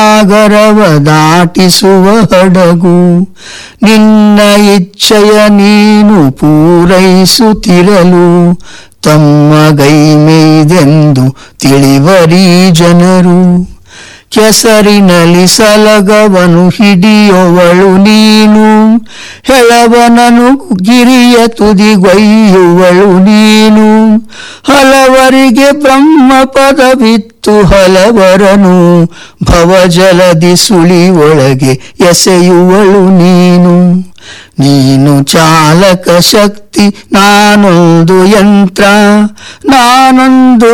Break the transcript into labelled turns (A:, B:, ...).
A: ಸಾಗರವ ದಾಟಿಸುವ ಹಡಗು ನಿನ್ನ ಇಚ್ಛೆಯ ನೀನು ಪೂರೈಸುತ್ತಿರಲು ತಮ್ಮ ಗೈಮೆಯ್ದೆಂದು ತಿಳಿವರಿ ಜನರು ಕೆಸರಿನಲ್ಲಿ ಸಲಗವನು ಹಿಡಿಯುವಳು ನೀನು ಹೆಳವನನು ಗಿರಿಯ ತುದಿಗೊಯ್ಯುವಳು ನೀನು ಹಲವರಿಗೆ ಬ್ರಹ್ಮ ಪದವಿತ್ತು ಹಲವರನು ಭವಜಲದಿ ಸುಳಿ ಒಳಗೆ ಎಸೆಯುವಳು ನೀನು ನೀನು ಚಾಲಕ ಶಕ್ತಿ ನಾನೊಂದು ಯಂತ್ರ ನಾನೊಂದು